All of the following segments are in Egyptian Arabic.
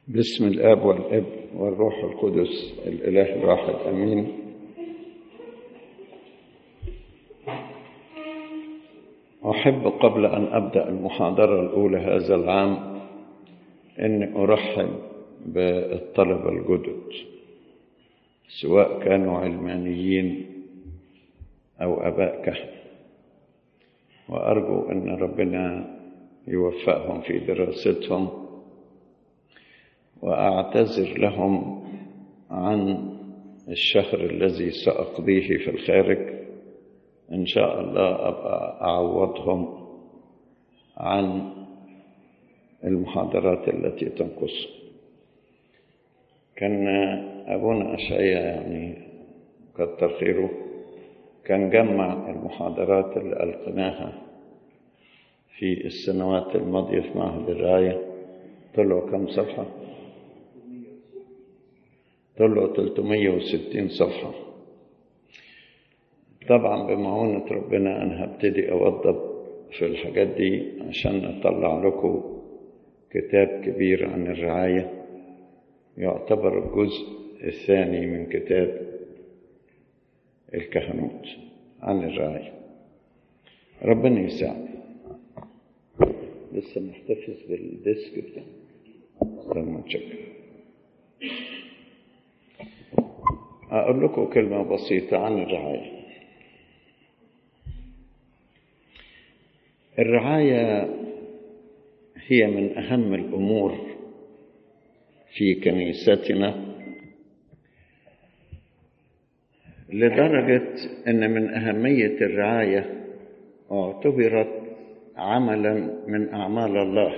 باسم الاب والابن والروح القدس الاله الواحد امين احب قبل ان ابدا المحاضره الاولى هذا العام اني ارحب بالطلبه الجدد سواء كانوا علمانيين او اباء كهنه وارجو ان ربنا يوفقهم في دراستهم واعتذر لهم عن الشهر الذي ساقضيه في الخارج ان شاء الله ابقى اعوضهم عن المحاضرات التي تنقص كان ابونا اشعيا يعني كتر خيره كان جمع المحاضرات اللي القناها في السنوات الماضيه في معهد الرعايه طلعوا كم صفحه طلعوا 360 صفحة طبعا بمعونة ربنا أنا هبتدي أوضب في الحاجات دي عشان أطلع لكم كتاب كبير عن الرعاية يعتبر الجزء الثاني من كتاب الكهنوت عن الرعاية ربنا يساعد لسه محتفظ بالديسك بتاعي لما تشكر أقول لكم كلمة بسيطة عن الرعاية الرعاية هي من أهم الأمور في كنيستنا لدرجة أن من أهمية الرعاية اعتبرت عملا من أعمال الله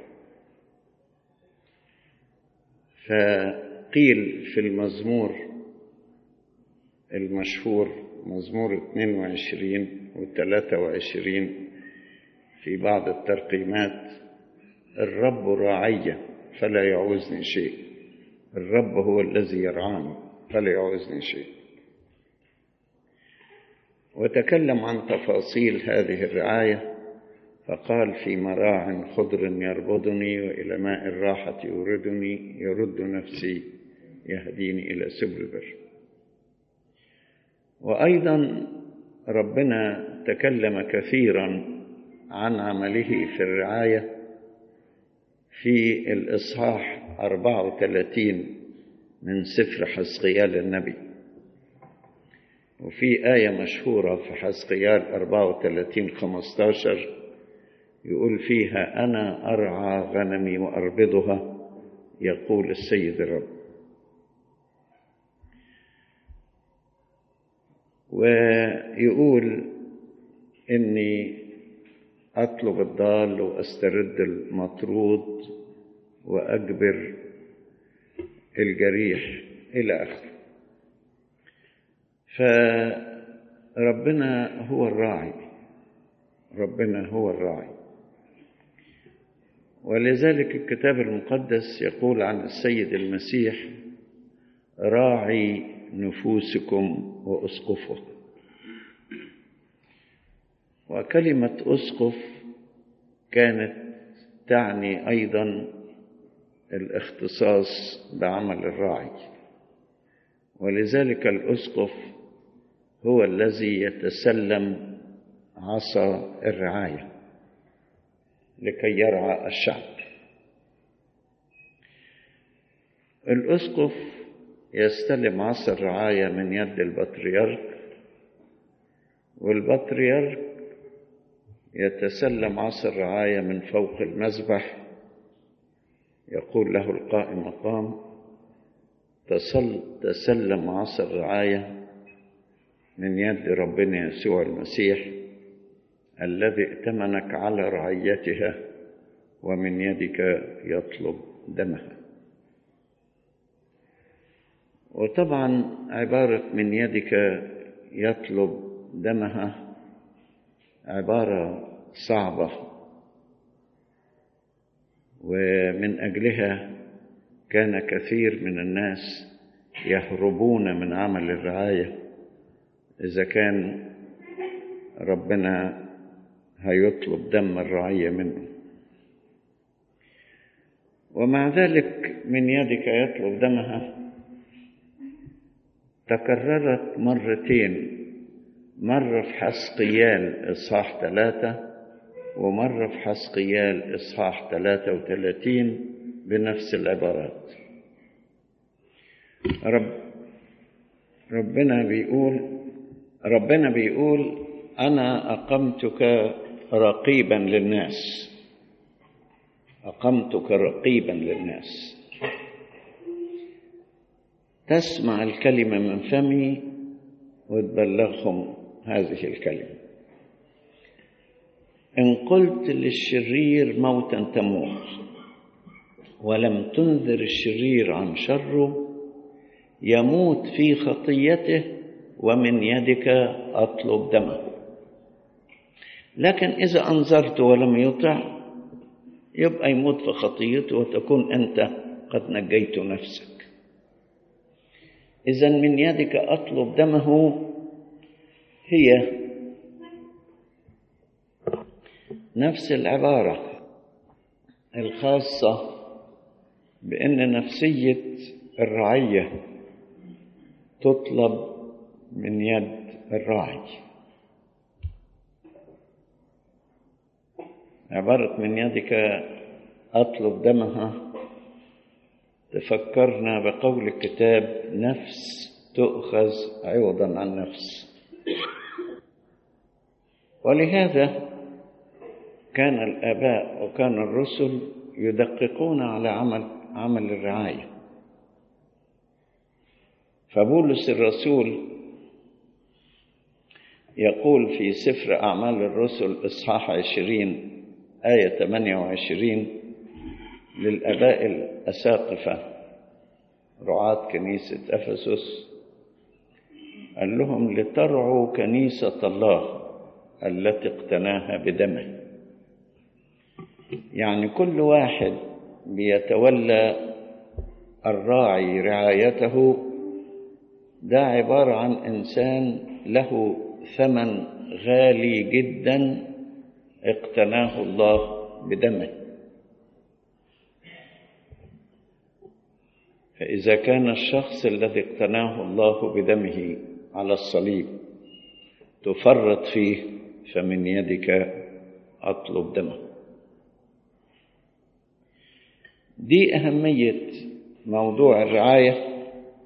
فقيل في المزمور المشهور مزمور 22 و 23 في بعض الترقيمات الرب راعية فلا يعوزني شيء الرب هو الذي يرعاني فلا يعوزني شيء وتكلم عن تفاصيل هذه الرعاية فقال في مراع خضر يربضني وإلى ماء الراحة يوردني يرد نفسي يهديني إلى سبل البر وايضا ربنا تكلم كثيرا عن عمله في الرعايه في الاصحاح 34 من سفر حسقيال النبي وفي آية مشهورة في حسقيال 34 15 يقول فيها أنا أرعى غنمي وأربضها يقول السيد الرب ويقول اني اطلب الضال واسترد المطرود واجبر الجريح الى اخره فربنا هو الراعي ربنا هو الراعي ولذلك الكتاب المقدس يقول عن السيد المسيح راعي نفوسكم واسقفه وكلمه اسقف كانت تعني ايضا الاختصاص بعمل الراعي ولذلك الاسقف هو الذي يتسلم عصا الرعايه لكي يرعى الشعب الاسقف يستلم عصا الرعاية من يد البطريرك والبطريرك يتسلم عصا الرعاية من فوق المذبح يقول له القائم مقام تسلم عصا الرعاية من يد ربنا يسوع المسيح الذي ائتمنك على رعيتها ومن يدك يطلب دمها وطبعا عبارة من يدك يطلب دمها عبارة صعبة ومن أجلها كان كثير من الناس يهربون من عمل الرعاية إذا كان ربنا هيطلب دم الرعية منه ومع ذلك من يدك يطلب دمها تكررت مرتين مرة في حسقيال إصحاح ثلاثة ومرة في حسقيال إصحاح ثلاثة وثلاثين بنفس العبارات رب ربنا بيقول ربنا بيقول أنا أقمتك رقيبا للناس أقمتك رقيبا للناس تسمع الكلمة من فمي وتبلغهم هذه الكلمة إن قلت للشرير موتا تموت ولم تنذر الشرير عن شره يموت في خطيته ومن يدك أطلب دمه لكن إذا أنذرت ولم يطع يبقى يموت في خطيته وتكون أنت قد نجيت نفسك إذا من يدك أطلب دمه هي نفس العبارة الخاصة بأن نفسية الرعية تطلب من يد الراعي عبارة من يدك أطلب دمها تفكرنا بقول الكتاب نفس تؤخذ عوضا عن نفس ولهذا كان الآباء وكان الرسل يدققون على عمل عمل الرعاية فبولس الرسول يقول في سفر أعمال الرسل إصحاح عشرين آية 28 للآباء الأساقفة رعاة كنيسة أفسس قال لهم لترعوا كنيسة الله التي اقتناها بدمه يعني كل واحد بيتولى الراعي رعايته ده عبارة عن إنسان له ثمن غالي جدا اقتناه الله بدمه فإذا كان الشخص الذي اقتناه الله بدمه على الصليب تفرط فيه فمن يدك أطلب دمه دي أهمية موضوع الرعاية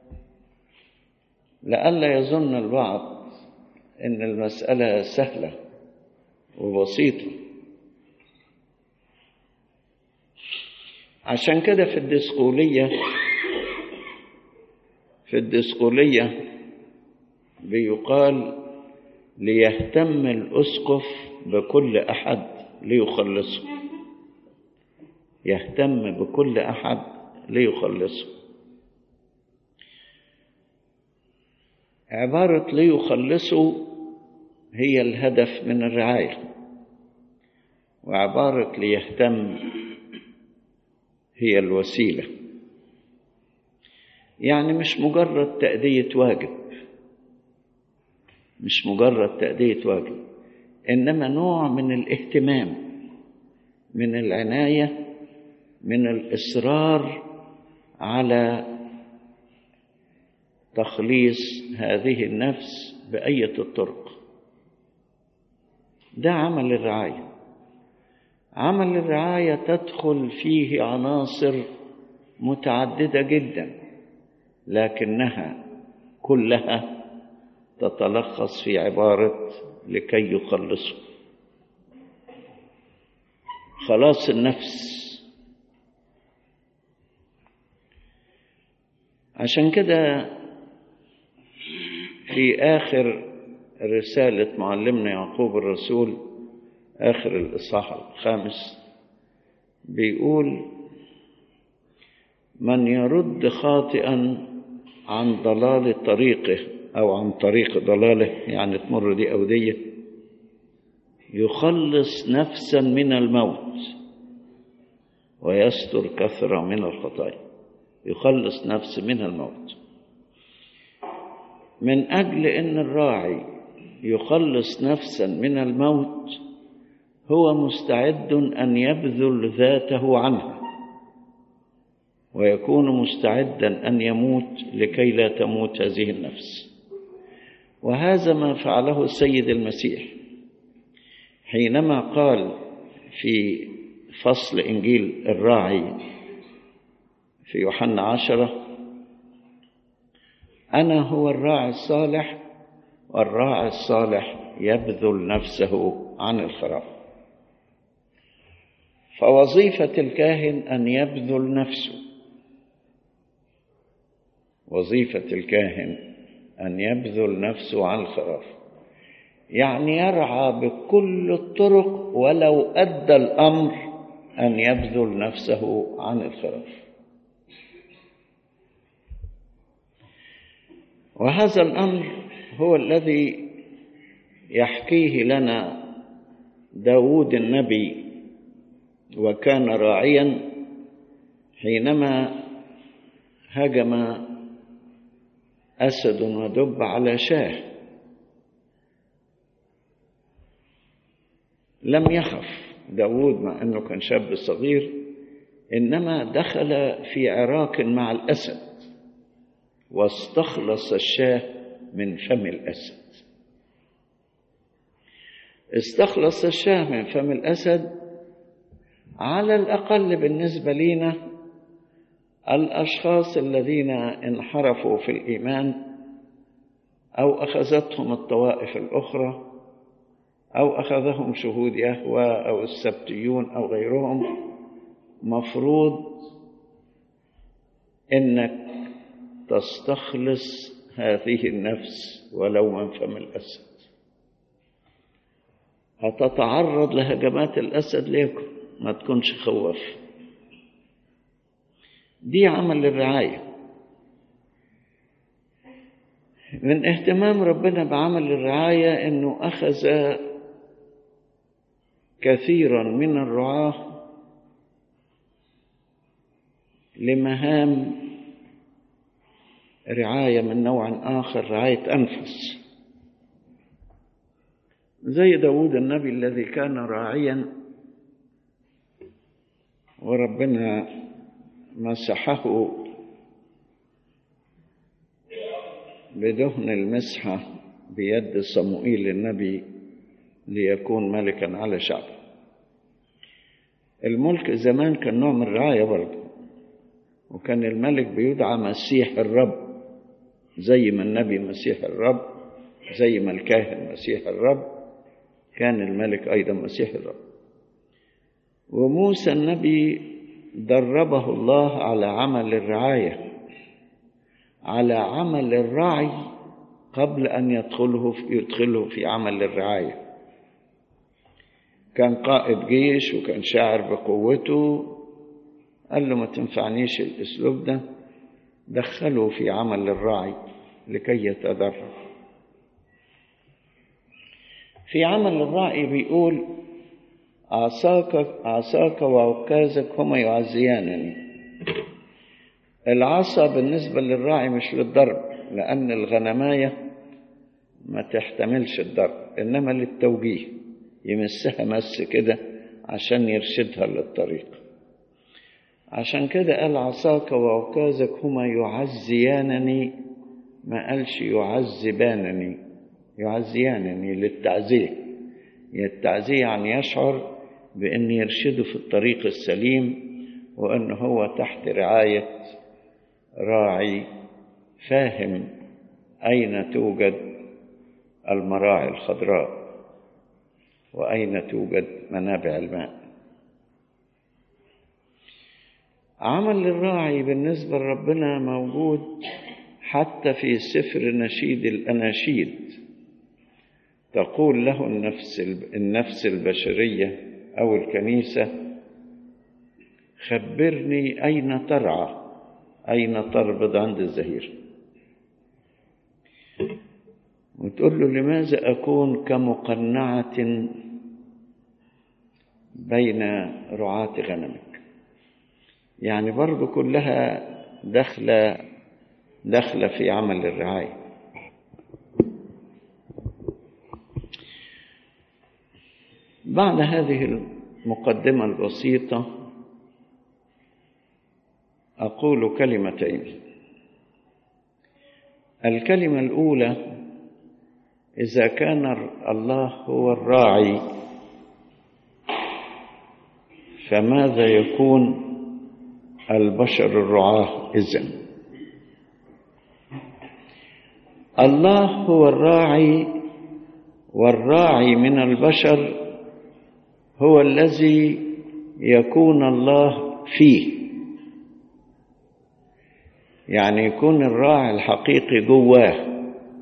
لئلا يظن البعض إن المسألة سهلة وبسيطة عشان كده في الدسقولية في الدسقولية بيقال ليهتم الأسقف بكل أحد ليخلصه يهتم بكل أحد ليخلصه عبارة ليخلصه هي الهدف من الرعاية وعبارة ليهتم هي الوسيلة يعني مش مجرد تأدية واجب مش مجرد تأدية واجب إنما نوع من الاهتمام من العناية من الإصرار على تخليص هذه النفس بأية الطرق ده عمل الرعاية عمل الرعاية تدخل فيه عناصر متعددة جدا لكنها كلها تتلخص في عبارة لكي يخلصه خلاص النفس عشان كده في آخر رسالة معلمنا يعقوب الرسول آخر الإصحاح الخامس بيقول من يرد خاطئا عن ضلال طريقه أو عن طريق ضلاله يعني تمر دي أو دي يخلص نفسا من الموت ويستر كثرة من الخطايا يخلص نفس من الموت من أجل أن الراعي يخلص نفسا من الموت هو مستعد أن يبذل ذاته عنها ويكون مستعدا أن يموت لكي لا تموت هذه النفس وهذا ما فعله السيد المسيح حينما قال في فصل إنجيل الراعي في يوحنا عشرة أنا هو الراعي الصالح والراعي الصالح يبذل نفسه عن الخراف فوظيفة الكاهن أن يبذل نفسه وظيفة الكاهن أن يبذل نفسه عن الخراف يعني يرعى بكل الطرق ولو أدى الأمر أن يبذل نفسه عن الخراف وهذا الأمر هو الذي يحكيه لنا داود النبي وكان راعيا حينما هجم أسد ودب على شاه لم يخف داود مع أنه كان شاب صغير إنما دخل في عراك مع الأسد واستخلص الشاه من فم الأسد استخلص الشاه من فم الأسد على الأقل بالنسبة لنا الأشخاص الذين انحرفوا في الإيمان أو أخذتهم الطوائف الأخرى أو أخذهم شهود يهوى أو السبتيون أو غيرهم مفروض إنك تستخلص هذه النفس ولو من فم الأسد هتتعرض لهجمات الأسد ليكن ما تكونش خواف دي عمل الرعاية من اهتمام ربنا بعمل الرعاية انه اخذ كثيرا من الرعاة لمهام رعاية من نوع آخر رعاية أنفس زي داود النبي الذي كان راعيا وربنا مسحه بدهن المسحة بيد صموئيل النبي ليكون ملكا على شعبه الملك زمان كان نوع من الرعاية برضه وكان الملك بيدعى مسيح الرب زي ما النبي مسيح الرب زي ما الكاهن مسيح الرب كان الملك أيضا مسيح الرب وموسى النبي دربه الله على عمل الرعاية على عمل الرعي قبل أن يدخله في يدخله في عمل الرعاية كان قائد جيش وكان شاعر بقوته قال له ما تنفعنيش الأسلوب ده دخله في عمل الراعي لكي يتدرب في عمل الراعي بيقول عصاك عصاك وعكازك هما يعزيانني العصا بالنسبة للراعي مش للضرب لأن الغنماية ما تحتملش الضرب إنما للتوجيه يمسها مس كده عشان يرشدها للطريق عشان كده قال عصاك وعكازك هما يعزيانني ما قالش يعذبانني يعزيانني للتعزيه التعزيه يعني يشعر بأن يرشده في الطريق السليم وأن هو تحت رعاية راعي فاهم أين توجد المراعي الخضراء وأين توجد منابع الماء عمل الراعي بالنسبة لربنا موجود حتى في سفر نشيد الأناشيد تقول له النفس النفس البشرية أو الكنيسة خبرني أين ترعى أين تربض عند الزهير وتقول له لماذا أكون كمقنعة بين رعاة غنمك يعني برضو كلها داخلة داخلة في عمل الرعاية بعد هذه المقدمة البسيطة أقول كلمتين الكلمة الأولى إذا كان الله هو الراعي فماذا يكون البشر الرعاة إذن الله هو الراعي والراعي من البشر هو الذي يكون الله فيه يعني يكون الراعي الحقيقي جواه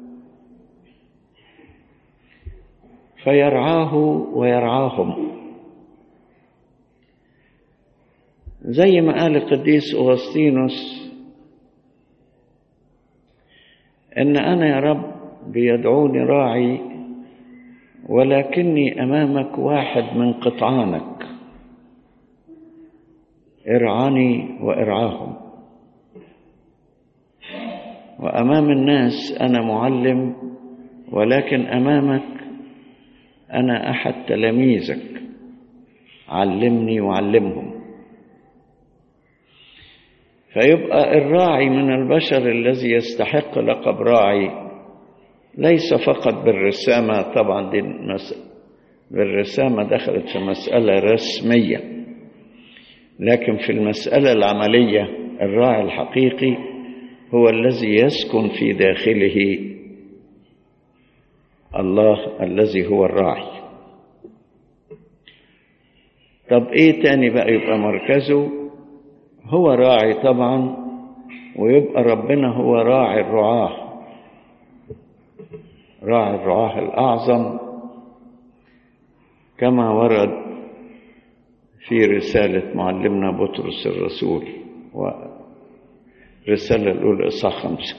فيرعاه ويرعاهم زي ما قال القديس أغسطينوس إن أنا يا رب بيدعوني راعي ولكني أمامك واحد من قطعانك ارعاني وارعاهم وأمام الناس أنا معلم ولكن أمامك أنا أحد تلاميذك علمني وعلمهم فيبقى الراعي من البشر الذي يستحق لقب راعي ليس فقط بالرسامة طبعا دي بالرسامة دخلت في مسألة رسمية لكن في المسألة العملية الراعي الحقيقي هو الذي يسكن في داخله الله الذي هو الراعي طب ايه تاني بقى يبقى مركزه هو راعي طبعا ويبقى ربنا هو راعي الرعاه راعي الرعاه الاعظم كما ورد في رساله معلمنا بطرس الرسول والرساله الاولى اصحاح خمسه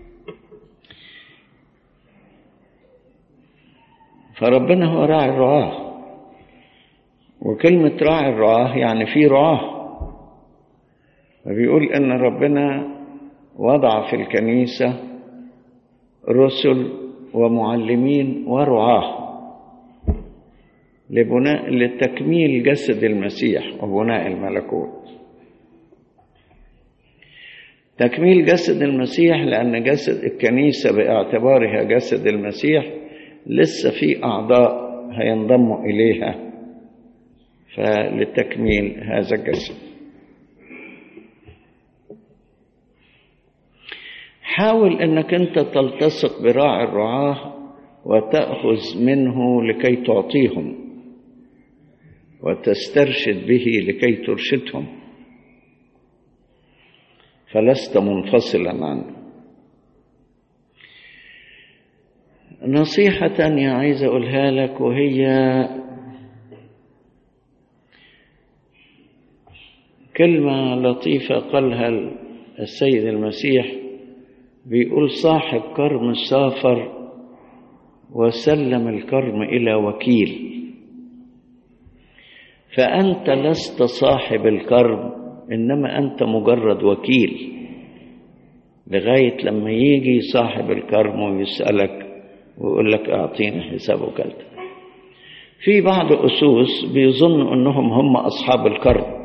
فربنا هو راعي الرعاه وكلمه راعي الرعاه يعني في رعاه فبيقول ان ربنا وضع في الكنيسه رسل ومعلمين ورعاه لبناء لتكميل جسد المسيح وبناء الملكوت تكميل جسد المسيح لان جسد الكنيسه باعتبارها جسد المسيح لسه في اعضاء هينضموا اليها فلتكميل هذا الجسد حاول انك انت تلتصق براعي الرعاه وتاخذ منه لكي تعطيهم وتسترشد به لكي ترشدهم فلست منفصلا عنه نصيحة تانية عايز أقولها لك وهي كلمة لطيفة قالها السيد المسيح بيقول صاحب كرم سافر وسلم الكرم إلى وكيل فأنت لست صاحب الكرم إنما أنت مجرد وكيل لغاية لما يجي صاحب الكرم ويسألك ويقول لك أعطيني حساب وكالتك في بعض أسوس بيظنوا أنهم هم أصحاب الكرم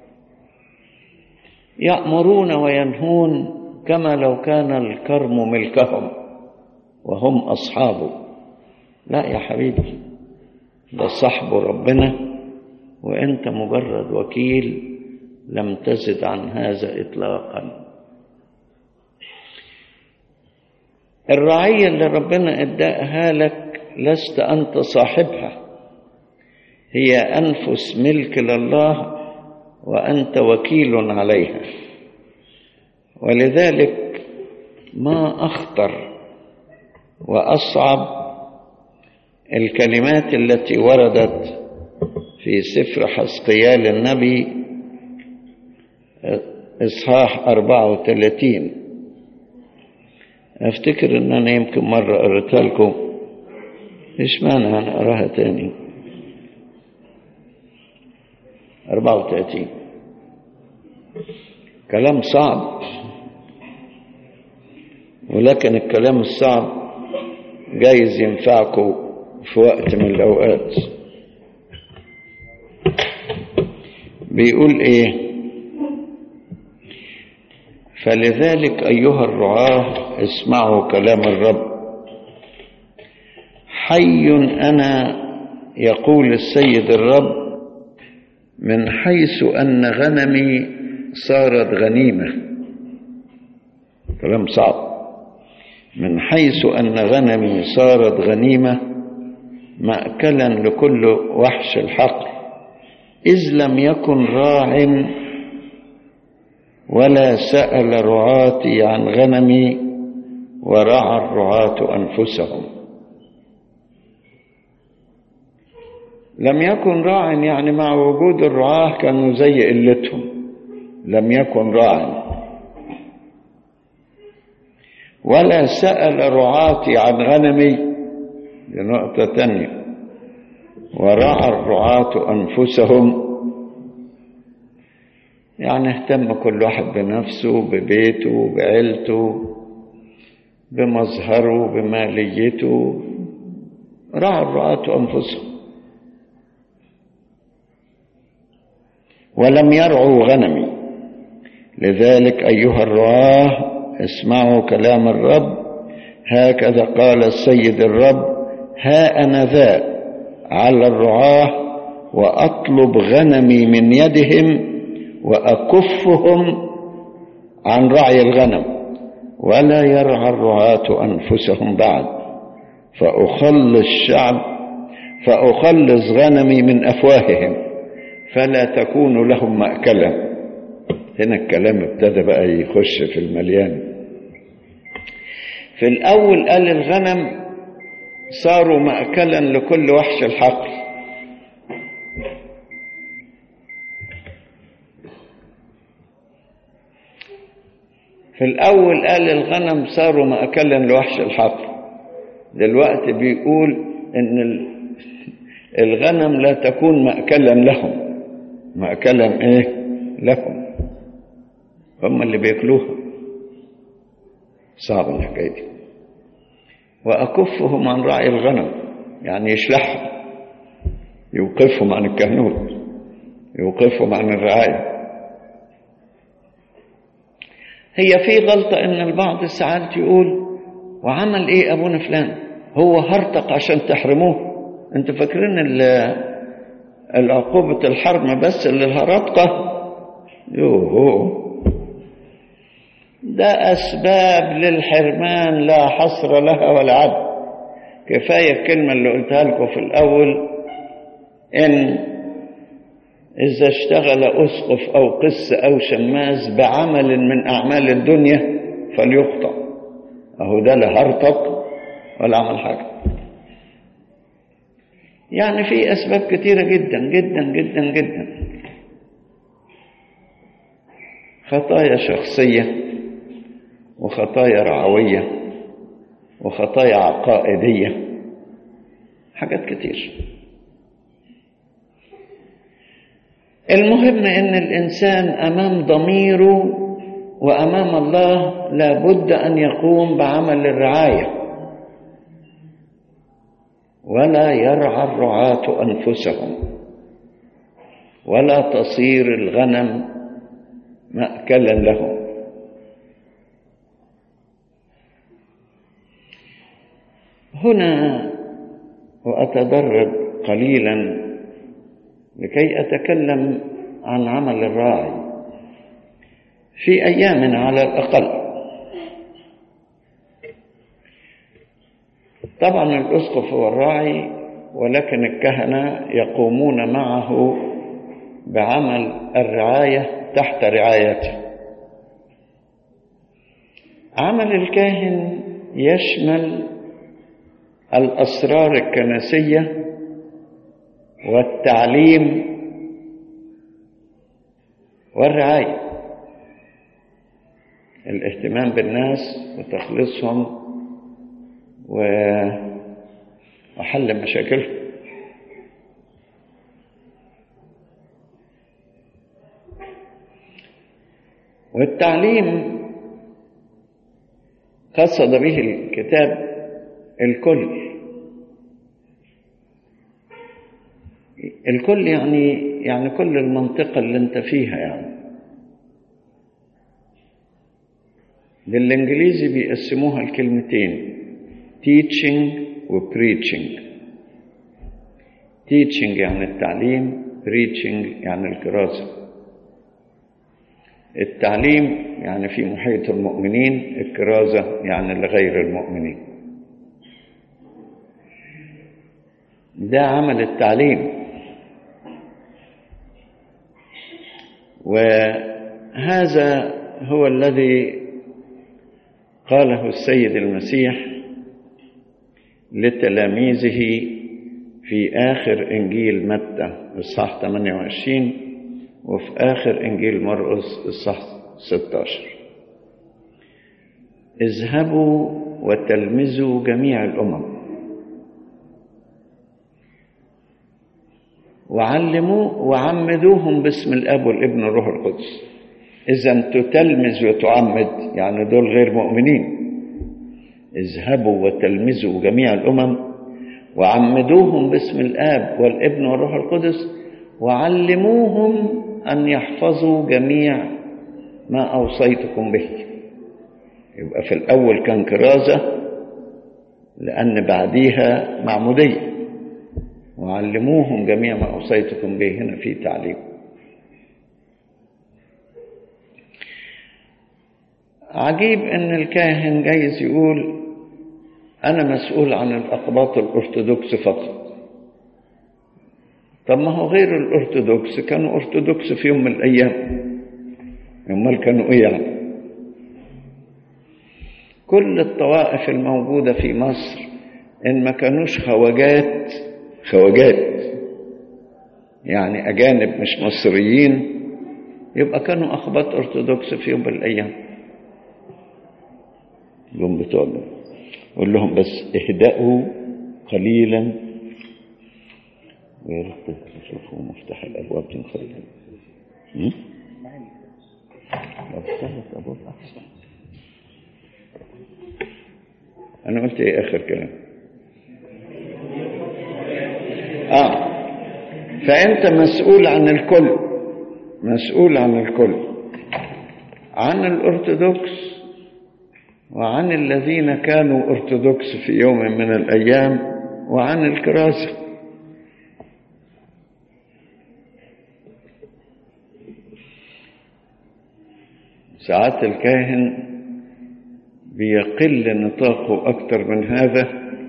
يأمرون وينهون كما لو كان الكرم ملكهم وهم أصحابه لا يا حبيبي ده صاحب ربنا وأنت مجرد وكيل لم تزد عن هذا إطلاقا الرعية اللي ربنا اداها لك لست أنت صاحبها هي أنفس ملك لله وأنت وكيل عليها ولذلك ما أخطر وأصعب الكلمات التي وردت في سفر حسقيال النبي إصحاح 34 أفتكر إن أنا يمكن مرة قريتها لكم إيش معنى أنا أراها تاني 34 كلام صعب ولكن الكلام الصعب جايز ينفعكم في وقت من الأوقات بيقول إيه فلذلك أيها الرعاة اسمعوا كلام الرب حي أنا يقول السيد الرب من حيث أن غنمي صارت غنيمة كلام صعب من حيث أن غنمي صارت غنيمة مأكلا لكل وحش الحقل إذ لم يكن راع ولا سأل رعاتي عن غنمي ورعى الرعاة أنفسهم لم يكن راع يعني مع وجود الرعاة كانوا زي قلتهم لم يكن راع ولا سأل رعاتي عن غنمي دي نقطة تانية ورعى الرعاة أنفسهم يعني اهتم كل واحد بنفسه ببيته بعيلته بمظهره بماليته رعى الرعاة أنفسهم ولم يرعوا غنمي لذلك أيها الرعاة اسمعوا كلام الرب هكذا قال السيد الرب ها أنا ذا على الرعاة وأطلب غنمي من يدهم وأكفهم عن رعي الغنم ولا يرعى الرعاة أنفسهم بعد فأخلص شعب فأخلص غنمي من أفواههم فلا تكون لهم مأكلا هنا الكلام ابتدى بقى يخش في المليان في الأول قال الغنم صاروا مأكلا لكل وحش الحقل في الأول قال الغنم صاروا مأكلا لوحش الحقل دلوقتي بيقول إن الغنم لا تكون مأكلا لهم مأكلا إيه لهم هم اللي بياكلوها صعب الحكاية دي وأكفهم عن رعي الغنم يعني يشلحهم يوقفهم عن الكهنوت يوقفهم عن الرعاية هي في غلطة إن البعض ساعات يقول وعمل إيه أبونا فلان هو هرطق عشان تحرموه أنت فاكرين العقوبة الحرم بس للهرطقة يوهو ده أسباب للحرمان لا حصر لها ولا عد كفاية الكلمة اللي قلتها لكم في الأول إن إذا اشتغل أسقف أو قس أو شماس بعمل من أعمال الدنيا فليقطع أهو ده لا هرطق ولا عمل حاجة يعني في أسباب كتيرة جدا جدا جدا جدا خطايا شخصية وخطايا رعوية وخطايا عقائدية حاجات كتير المهم ان الانسان امام ضميره وامام الله لابد ان يقوم بعمل الرعايه ولا يرعى الرعاه انفسهم ولا تصير الغنم ماكلا لهم هنا واتدرج قليلا لكي أتكلم عن عمل الراعي في أيام على الأقل طبعا الأسقف هو الراعي ولكن الكهنة يقومون معه بعمل الرعاية تحت رعايته عمل الكاهن يشمل الأسرار الكنسية والتعليم والرعاية الاهتمام بالناس وتخليصهم وحل مشاكلهم والتعليم قصد به الكتاب الكل الكل يعني يعني كل المنطقة اللي انت فيها يعني بالإنجليزي بيقسموها لكلمتين teaching و preaching teaching يعني التعليم preaching يعني الكراسة التعليم يعني في محيط المؤمنين الكرازة يعني لغير المؤمنين ده عمل التعليم وهذا هو الذي قاله السيد المسيح لتلاميذه في آخر إنجيل متى الصح 28 وفي آخر إنجيل مرقس الصح 16 اذهبوا وتلمذوا جميع الأمم وعلموا وعمدوهم باسم الاب والابن والروح القدس اذا تتلمذ وتعمد يعني دول غير مؤمنين اذهبوا وتلمذوا جميع الامم وعمدوهم باسم الاب والابن والروح القدس وعلموهم ان يحفظوا جميع ما اوصيتكم به يبقى في الاول كان كرازه لان بعديها معموديه وعلموهم جميع ما أوصيتكم به هنا في تعليم عجيب أن الكاهن جايز يقول أنا مسؤول عن الأقباط الأرثوذكس فقط طب ما هو غير الأرثوذكس كانوا أرثوذكس في يوم من الأيام أمال كانوا إيه يعني كل الطوائف الموجودة في مصر إن ما كانوش خواجات خواجات يعني أجانب مش مصريين يبقى كانوا أخباط أرثوذكس في يوم من الأيام يوم بتوعنا قول لهم بس اهدأوا قليلا ويا رب تشوفوا مفتاح الأبواب تنخرج لو اشتغلت أبواب أحسن أنا قلت إيه آخر كلام آه فأنت مسؤول عن الكل مسؤول عن الكل عن الأرثوذكس وعن الذين كانوا أرثوذكس في يوم من الأيام وعن الكراسة ساعات الكاهن بيقل نطاقه أكثر من هذا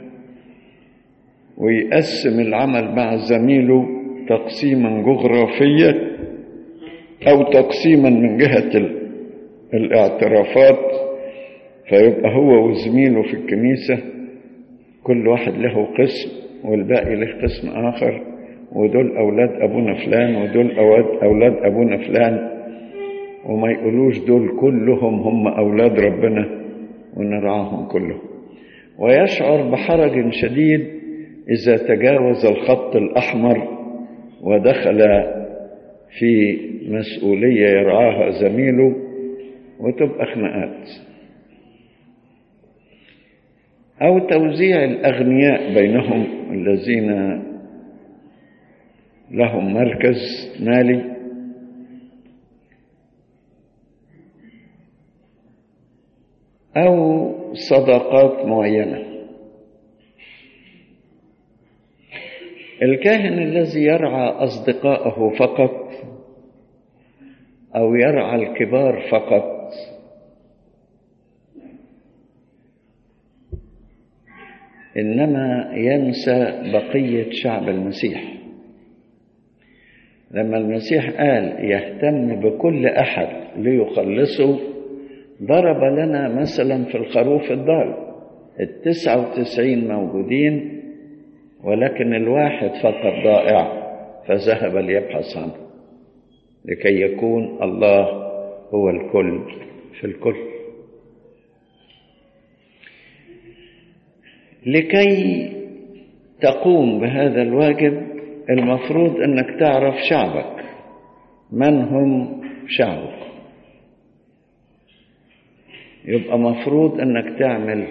ويقسم العمل مع زميله تقسيما جغرافيا أو تقسيما من جهة الاعترافات فيبقى هو وزميله في الكنيسة كل واحد له قسم والباقي له قسم آخر ودول أولاد أبونا فلان ودول أولاد أبونا فلان وما يقولوش دول كلهم هم أولاد ربنا ونرعاهم كلهم ويشعر بحرج شديد إذا تجاوز الخط الأحمر ودخل في مسؤولية يرعاها زميله وتبقى خناقات أو توزيع الأغنياء بينهم الذين لهم مركز مالي أو صداقات معينة الكاهن الذي يرعى أصدقائه فقط أو يرعى الكبار فقط إنما ينسى بقية شعب المسيح لما المسيح قال يهتم بكل أحد ليخلصه ضرب لنا مثلا في الخروف الضال التسعة وتسعين موجودين ولكن الواحد فقط ضائع فذهب ليبحث عنه لكي يكون الله هو الكل في الكل لكي تقوم بهذا الواجب المفروض انك تعرف شعبك من هم شعبك يبقى مفروض انك تعمل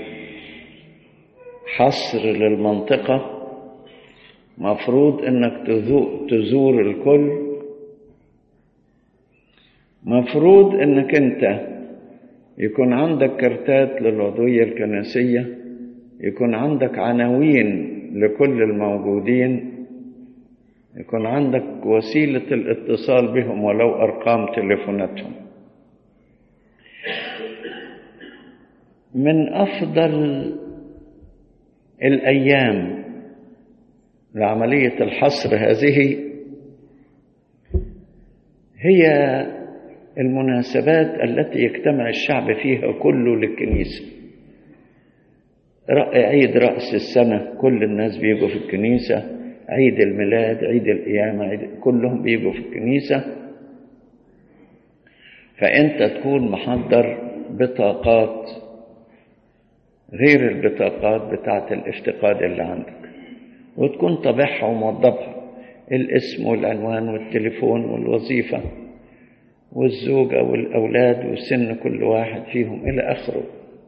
حصر للمنطقة مفروض انك تزور الكل مفروض انك انت يكون عندك كرتات للعضوية الكنسية يكون عندك عناوين لكل الموجودين يكون عندك وسيلة الاتصال بهم ولو أرقام تليفوناتهم من أفضل الأيام لعملية الحصر هذه هي المناسبات التي يجتمع الشعب فيها كله للكنيسة عيد رأس السنة كل الناس بيجوا في الكنيسة عيد الميلاد عيد القيامة عيد كلهم بيجوا في الكنيسة فأنت تكون محضر بطاقات غير البطاقات بتاعة الافتقاد اللي عندك وتكون طابعها وموضبها الاسم والعنوان والتليفون والوظيفة والزوجة والأولاد وسن كل واحد فيهم إلى آخره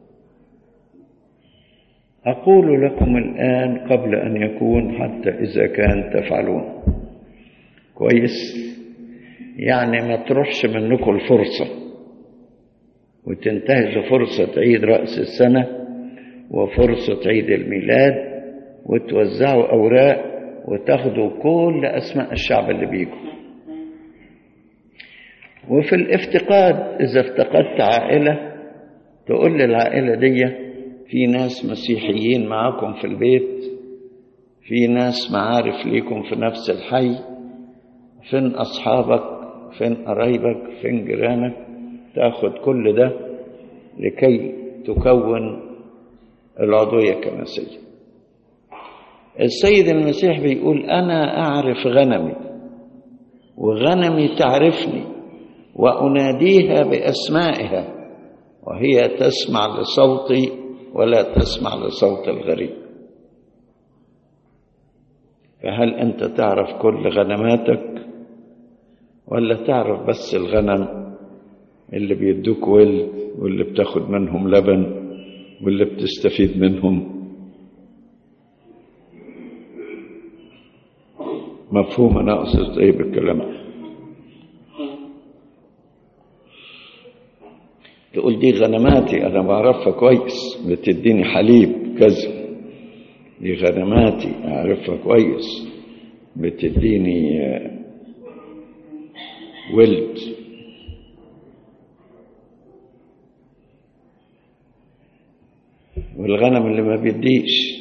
أقول لكم الآن قبل أن يكون حتى إذا كان تفعلون كويس يعني ما تروحش منكم الفرصة وتنتهزوا فرصة عيد رأس السنة وفرصة عيد الميلاد وتوزعوا أوراق وتاخدوا كل أسماء الشعب اللي بيجوا وفي الافتقاد إذا افتقدت عائلة تقول للعائلة دي في ناس مسيحيين معاكم في البيت في ناس معارف ليكم في نفس الحي فين أصحابك فين قرايبك فين جيرانك تاخد كل ده لكي تكون العضوية الكنسية السيد المسيح بيقول أنا أعرف غنمي وغنمي تعرفني وأناديها بأسمائها وهي تسمع لصوتي ولا تسمع لصوت الغريب فهل أنت تعرف كل غنماتك ولا تعرف بس الغنم اللي بيدوك ولد واللي بتاخد منهم لبن واللي بتستفيد منهم مفهوم انا اقصد ايه بالكلام تقول دي غنماتي انا بعرفها كويس بتديني حليب كذا دي غنماتي اعرفها كويس بتديني ولد والغنم اللي ما بيديش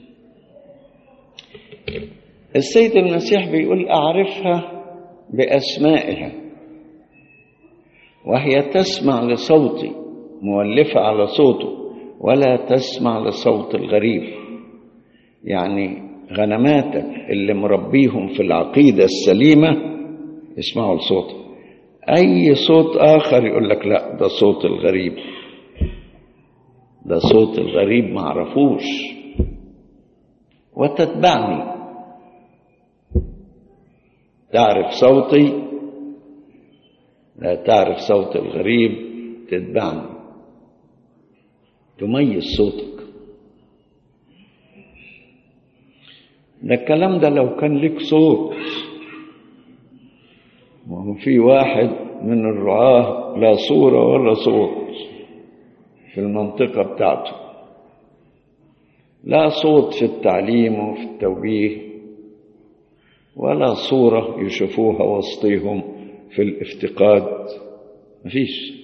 السيد المسيح بيقول أعرفها بأسمائها وهي تسمع لصوتي مولفة على صوته ولا تسمع لصوت الغريب يعني غنماتك اللي مربيهم في العقيدة السليمة يسمعوا لصوتك أي صوت آخر يقول لك لا ده صوت الغريب ده صوت الغريب معرفوش وتتبعني تعرف صوتي لا تعرف صوت الغريب تتبعني تميز صوتك ده الكلام ده لو كان لك صوت وهو في واحد من الرعاة لا صورة ولا صوت في المنطقة بتاعته لا صوت في التعليم وفي التوجيه ولا صورة يشوفوها وسطيهم في الافتقاد مفيش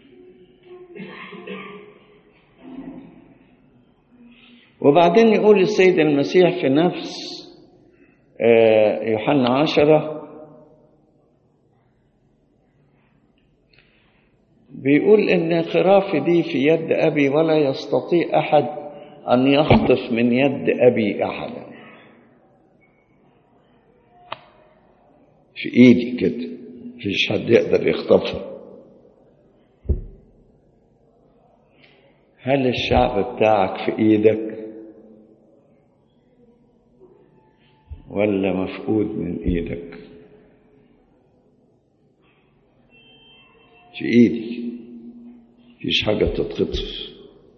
وبعدين يقول السيد المسيح في نفس يوحنا عشرة بيقول إن خرافي دي في يد أبي ولا يستطيع أحد أن يخطف من يد أبي أحدا في إيدي كده مفيش حد يقدر يخطفها هل الشعب بتاعك في إيدك ولا مفقود من إيدك في إيدي مفيش حاجة تتخطف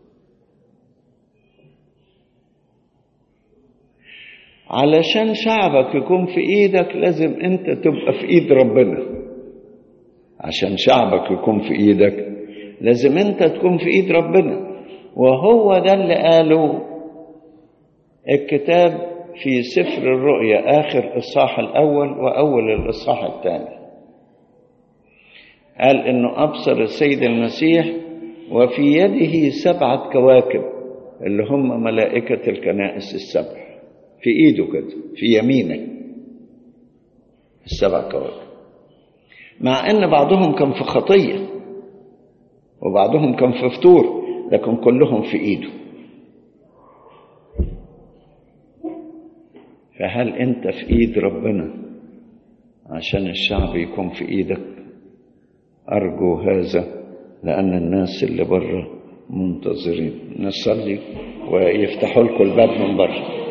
علشان شعبك يكون في ايدك لازم انت تبقى في ايد ربنا عشان شعبك يكون في ايدك لازم انت تكون في ايد ربنا وهو ده اللي قاله الكتاب في سفر الرؤيا اخر الاصحاح الاول واول الاصحاح الثاني قال انه ابصر السيد المسيح وفي يده سبعه كواكب اللي هم ملائكه الكنائس السبع في ايده كده في يمينه السبع كواكب مع ان بعضهم كان في خطيه وبعضهم كان في فطور لكن كلهم في ايده فهل انت في ايد ربنا عشان الشعب يكون في ايدك ارجو هذا لان الناس اللي بره منتظرين نصلي ويفتحوا لكم الباب من بره